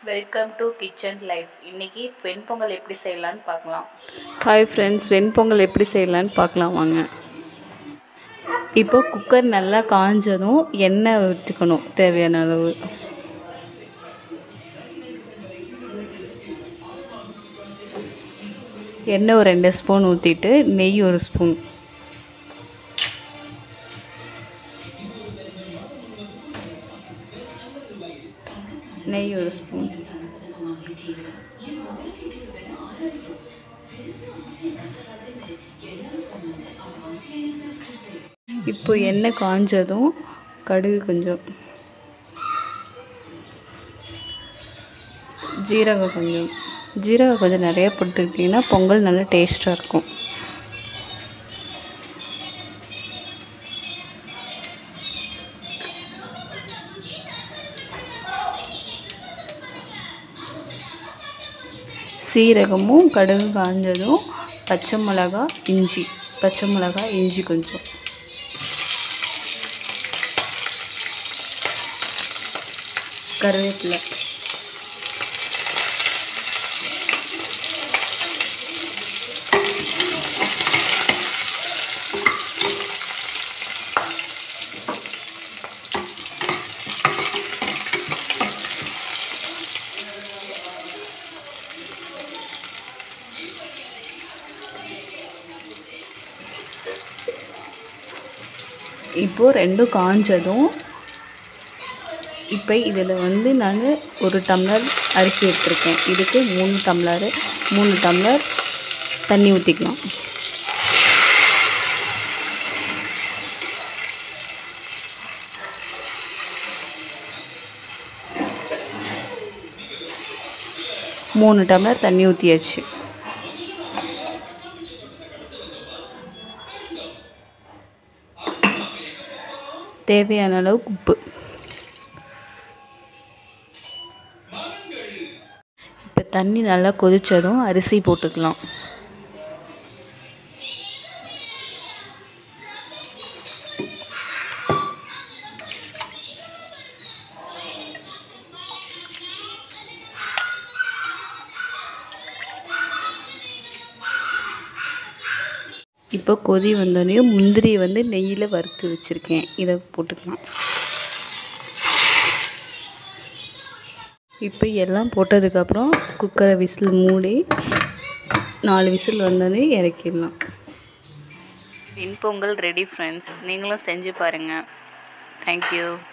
welcome to kitchen life இன்னைக்கு வெண்பொங்கல் எப்படி செய்யலாம்னு பார்க்கலாம் ஹாய் ஃப்ரெண்ட்ஸ் வெண்பொங்கல் எப்படி செய்யலான்னு பார்க்கலாம் வாங்க இப்போ குக்கர் நல்லா காஞ்சதும் எண்ணெய் ஊற்றிக்கணும் தேவையான அளவு எண்ணெய் ஒரு ரெண்டு ஸ்பூன் ஊற்றிட்டு நெய் ஒரு ஸ்பூன் நெய் ஒரு ஸ்பூன் இப்போ எண்ணெய் காஞ்சதும் கடுகு கொஞ்சம் ஜீரகம் கொஞ்சம் ஜீரகம் கொஞ்சம் நிறைய போட்டுக்கிட்டிங்கன்னா பொங்கல் நல்லா டேஸ்ட்டாக இருக்கும் சீரகமும் கடுகு காஞ்சதும் பச்சை மிளகா இஞ்சி பச்சை மிளகா இஞ்சி கொஞ்சம் கருவேப்பிலை இப்போது ரெண்டும் காஞ்சதும் இப்போ இதில் வந்து நான் ஒரு டம்ளர் அரிசி எடுத்திருக்கேன் இதுக்கு மூணு டம்ளரு மூணு டம்ளர் தண்ணி ஊற்றிக்கலாம் மூணு டம்ளர் தண்ணி ஊற்றியாச்சு தேவையான அளவுக்கு உப்பு இப்போ தண்ணி நல்லா கொதித்ததும் அரிசி போட்டுக்கலாம் இப்போ கொதி வந்தோடனே முந்திரி வந்து நெய்யில் வறுத்து வச்சுருக்கேன் இதை போட்டுக்கலாம் இப்போ எல்லாம் போட்டதுக்கப்புறம் குக்கரை விசில் மூடி நாலு விசில் வந்தோடனே இறக்கிடலாம் வெண்பொங்கல் ரெடி ஃப்ரெண்ட்ஸ் நீங்களும் செஞ்சு பாருங்கள் தேங்க்யூ